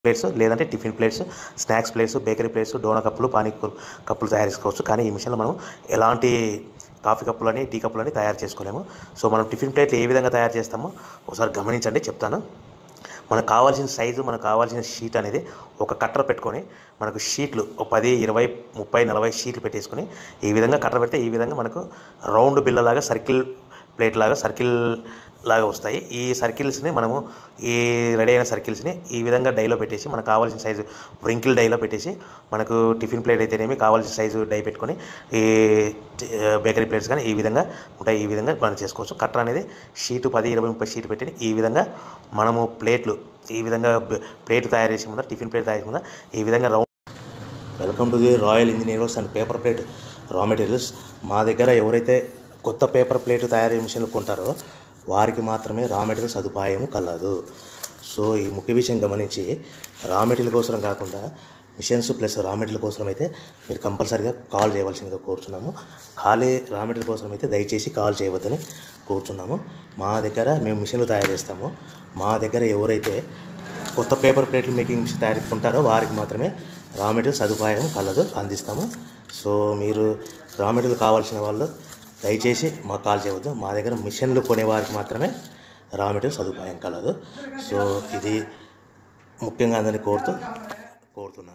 plates లేదంటే tiffin plates snacks plates bakery plates డోనా కప్పులు పానీపూరి కప్పులు తయారు చేసుకోవచ్చు కానీ ఈ మిషన్లో మనం ఎలాంటి కాఫీ కప్పులని టీ కప్పులని తయారు చేసుకోలేము సో మనం టిఫిన్ ప్లేట్లు ఏ విధంగా తయారు చేస్తామో ఒకసారి గమనించండి చెప్తాను మనకు కావాల్సిన సైజు మనకు కావాల్సిన షీట్ అనేది ఒక కట్టర్ పెట్టుకొని మనకు షీట్లు ఒక పది ఇరవై ముప్పై నలభై షీట్లు పెట్టేసుకొని ఈ విధంగా కట్టర్ పెడితే ఈ విధంగా మనకు రౌండ్ బిల్లలాగా సర్కిల్ ప్లేట్ లాగా సర్కిల్ లాగా వస్తాయి ఈ సర్కిల్స్ని మనము ఈ రెడీ అయిన సర్కిల్స్ని ఈ విధంగా డైలో పెట్టేసి మనకు కావాల్సిన సైజు వ్రింకిల్ డైలో పెట్టేసి మనకు టిఫిన్ ప్లేట్ అయితేనేమి కావాల్సిన సైజు డై పెట్టుకొని ఈ బేకరీ ప్లేట్స్ కానీ ఈ విధంగా ఉంటాయి ఈ విధంగా మనం చేసుకోవచ్చు కట్టర్ అనేది షీటు పది ఇరవై ముప్పై షీట్ పెట్టి ఈ విధంగా మనము ప్లేట్లు ఈ విధంగా ప్లేట్ తయారు చేసి ముందర టిఫిన్ ప్లేట్ తయారు చేసి ముందర ఈ విధంగా round welcome to the royal engineers and paper plate raw materials మా దగ్గర ఎవరైతే కొత్త పేపర్ ప్లేట్ తయారీ మిషన్లు కొంటారో వారికి మాత్రమే రా మెటీరియల్ సదుపాయం కలదు సో ఈ ముఖ్య విషయం గమనించి రా మెటీరియల్ కోసం కాకుండా మిషన్స్ ప్లస్ రా మెటీరియల్ కోసం అయితే మీరు కంపల్సరీగా కాల్ చేయవలసిందిగా కోరుతున్నాము ఖాళీ రా మెటీరియల్ కోసం అయితే దయచేసి కాల్ చేయవద్దని కోరుతున్నాము మా దగ్గర మేము మిషన్లు తయారు చేస్తాము మా దగ్గర ఎవరైతే కొత్త పేపర్ ప్లేట్లు మేకింగ్ మిషన్ తయారు కొంటారో వారికి మాత్రమే రా మెటీరియల్ సదుపాయం కలదు అందిస్తాము సో మీరు రా మెటీరియల్ కావాల్సిన వాళ్ళు దయచేసి మాకు కాల్ చేయవద్దు మా దగ్గర మిషన్లు కొనే వారికి మాత్రమే రా మెటీరియల్ సదుపాయం కలదు సో ఇది ముఖ్యంగా అందరినీ కోరుతూ కోరుతున్నాను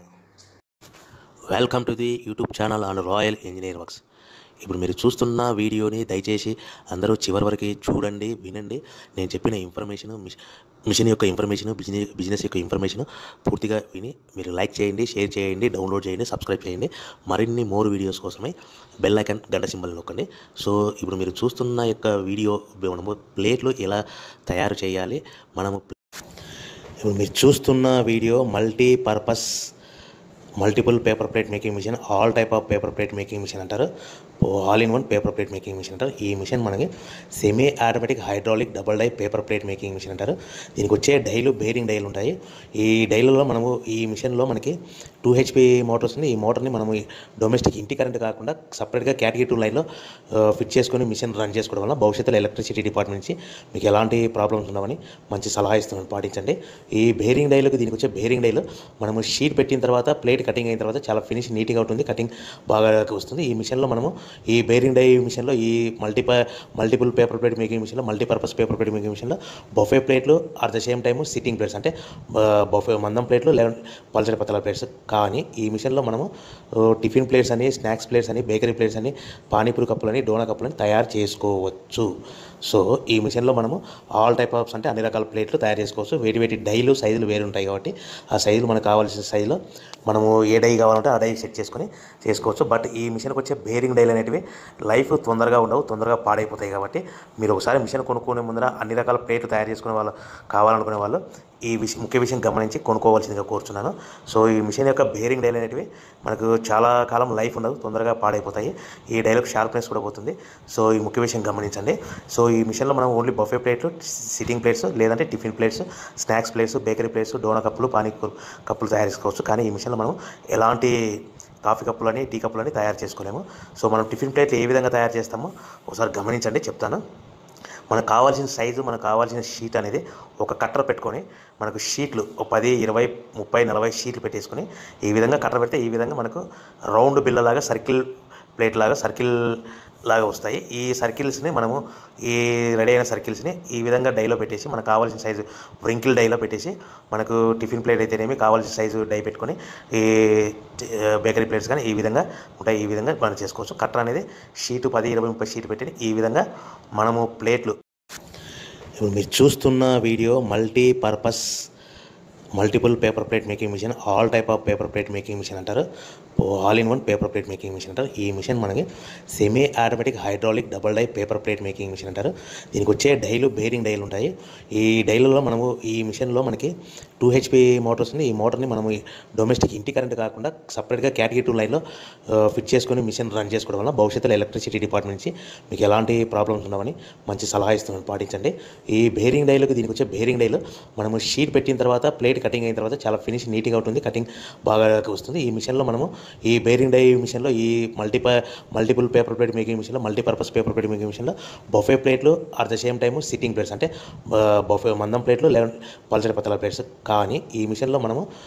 welcome to the YouTube channel and royal engineer works ఇప్పుడు మీరు చూస్తున్న వీడియోని దయచేసి అందరూ చివరి వరకు చూడండి వినండి నేను చెప్పిన ఇన్ఫర్మేషన్ మిషన్ యొక్క ఇన్ఫర్మేషన్ బిజినెస్ బిజినెస్ యొక్క ఇన్ఫర్మేషన్ పూర్తిగా విని మీరు లైక్ చేయండి షేర్ చేయండి డౌన్లోడ్ చేయండి సబ్స్క్రైబ్ చేయండి మరిన్ని మోర్ వీడియోస్ కోసమై బెల్ ఐకాన్ గంట సింబల్ నొక్కండి సో ఇప్పుడు మీరు చూస్తున్న యొక్క వీడియో మనము ప్లేట్లు ఎలా తయారు చేయాలి మనము ఇప్పుడు మీరు చూస్తున్న video multi purpose multiple paper plate making machine all type of paper plate making machine అంటారు all in one paper plate making machine అంటారు ఈ మిషన్ మనకి semi automatic hydraulic double die paper plate making machine అంటారు దీనికి వచ్చే డైలు bearing డైలు ఉంటాయి ఈ డైలలో మనము ఈ మిషన్లో మనకి టూ హెచ్పి మోటార్స్ ఉంది ఈ మోటార్ని మనము డొమెస్టిక్ ఇంటి కరెంట్ కాకుండా సపరేట్గా కేటగిరీ టూ లైన్లో ఫిట్ చేసుకొని మిషన్ రన్ చేసుకోవడం వల్ల భవిష్యత్తులో ఎలక్ట్రిసిటీ డిపార్ట్మెంట్ నుంచి మీకు ఎలాంటి ప్రాబ్లమ్స్ ఉండవని మంచి సలహా ఇస్తున్నాను పాటించండి ఈ బేరింగ్ డైలకు దీనికి వచ్చే బేరింగ్ డైలు మనము షీట్ పెట్టిన తర్వాత ప్లేట్ కటింగ్ అయిన తర్వాత చాలా ఫినిష్ నీట్గా ఉంటుంది కటింగ్ బాగా వస్తుంది ఈ మిషన్లో మనము ఈ బేరింగ్ డై మిషన్లో ఈ మల్టీప మల్టిపుల్ పేపర్ ప్లేట్ మేకింగ్ మిషన్లో మల్టీపర్పస్ పేపర్ ప్లేట్ మేకింగ్ మిషన్లో బొఫే ప్లేట్లు at the same time sitting plates అంటే బొఫే మందం ప్లేట్లు లేదా పల్చడి పతల ప్లేట్స్ కానీ ఈ మిషన్లో మనము ఓ, టిఫిన్ ప్లేట్స్ అని స్నాక్స్ ప్లేట్స్ అని బేకరీ ప్లేట్స్ అని పానీపూరి కప్పులని డోనా కప్పులని తయారు చేసుకోవచ్చు సో ఈ మిషన్లో మనము ఆల్ టైప్ ఆఫ్స్ అంటే అన్ని రకాల ప్లేట్లు తయారు చేసుకోవచ్చు వేటి వేటి డైలు సైజులు వేరు ఉంటాయి కాబట్టి ఆ సైజులు మనకు కావాల్సిన సైజులో మనము ఏ డై కావాలంటే ఆ డై సెట్ చేసుకొని చేసుకోవచ్చు బట్ ఈ మిషన్కి వచ్చే బేరింగ్ డైలు అనేటివి లైఫ్ తొందరగా ఉండవు తొందరగా పాడైపోతాయి కాబట్టి మీరు ఒకసారి మిషన్ కొనుక్కునే ముందర అన్ని రకాల ప్లేట్లు తయారు చేసుకునే వాళ్ళు కావాలనుకునే వాళ్ళు ఈ విషయం ముఖ్య విషయం గమనించి కొనుక్కోవాల్సిందిగా కోరుచున్నాను సో ఈ మిషన్ యొక్క బేరింగ్ డైల్ అనేటివి మనకు చాలా కాలం లైఫ్ ఉండదు తొందరగా పాడైపోతాయి ఈ డైలకు షార్ప్నెస్ కూడా పోతుంది సో ఈ ముఖ్య విషయం గమనించండి సో ఈ మిషన్లో మనం ఓన్లీ బఫే ప్లేట్లు సిట్టింగ్ ప్లేట్స్ లేదంటే tiffin plates snacks plates bakery plates డోనా కప్పులు పానీపూరి కప్పులు తయారు చేసుకోవచ్చు కానీ ఈ మిషన్లో మనం ఎలాంటి కాఫీ కప్పులని టీ కప్పులని తయారు చేసుకోలేము సో మనం టిఫిన్ ప్లేట్లు ఏ విధంగా తయారు చేస్తామో ఒకసారి గమనించండి చెప్తాను మనకు కావాల్సిన సైజు మనకు కావాల్సిన షీట్ అనేది ఒక కట్టర్ పెట్టుకొని మనకు షీట్లు ఒక పది ఇరవై ముప్పై నలభై షీట్లు పెట్టేసుకొని ఈ విధంగా కట్టర్ పెడితే ఈ విధంగా మనకు రౌండ్ బిల్లలాగా సర్కిల్ ప్లేట్ లాగా సర్కిల్ లాగా వస్తాయి ఈ సర్కిల్స్ని మనము ఈ రెడీ అయిన సర్కిల్స్ని ఈ విధంగా డైలో పెట్టేసి మనకు కావాల్సిన సైజు వ్రింకిల్ డైలో పెట్టేసి మనకు టిఫిన్ ప్లేట్ అయితేనేమి కావాల్సిన సైజు డై పెట్టుకొని ఈ బేకరీ ప్లేట్స్ కానీ ఈ విధంగా ఉంటాయి ఈ విధంగా మనం చేసుకోవచ్చు కట్టర్ అనేది షీటు పది ఇరవై ముప్పై షీట్ పెట్టి ఈ విధంగా మనము ప్లేట్లు ఇప్పుడు మీరు చూస్తున్న video multi purpose multiple paper plate making machine all type of paper plate making machine అంటారు all in one paper plate making machine అంటారు ఈ మిషన్ మనకి semi automatic hydraulic double die paper plate making machine అంటారు దీనికి వచ్చే డైలు bearing డైలు ఉంటాయి ఈ డైలలో మనము ఈ మిషన్లో మనకి టూ హెచ్పి మోటార్స్ ఉంది ఈ మోటార్ని మనము డొమెస్టిక్ ఇంటి కరెంట్ కాకుండా సపరేట్గా కేటగిరీ టూ లైన్లో ఫిట్ చేసుకొని మిషన్ రన్ చేసుకోవడం వల్ల భవిష్యత్తులో ఎలక్ట్రిసిటీ డిపార్ట్మెంట్ నుంచి మీకు ఎలాంటి ప్రాబ్లమ్స్ ఉండవని మంచి సలహా ఇస్తున్నాను పాటించండి ఈ బేరింగ్ డైలకు దీనికి వచ్చే బేరింగ్ డైలు మనము షీట్ పెట్టిన తర్వాత ప్లేట్ కటింగ్ అయిన తర్వాత చాలా ఫినిష్ నీట్గా ఉంటుంది కటింగ్ బాగా వస్తుంది ఈ మిషన్లో మనము ఈ బేరింగ్ డై మిషన్లో ఈ మల్టీప మల్టిపుల్ పేపర్ ప్లేట్ మేకింగ్ మిషన్లో మల్టీపర్పస్ పేపర్ ప్లేట్ మేకింగ్ మిషన్లో బొఫే ప్లేట్లు at the same time sitting plates అంటే బొఫే మందం ప్లేట్లు లేదా పల్చడి పతల ప్లేట్స్ కానీ ఈ మిషన్లో మనము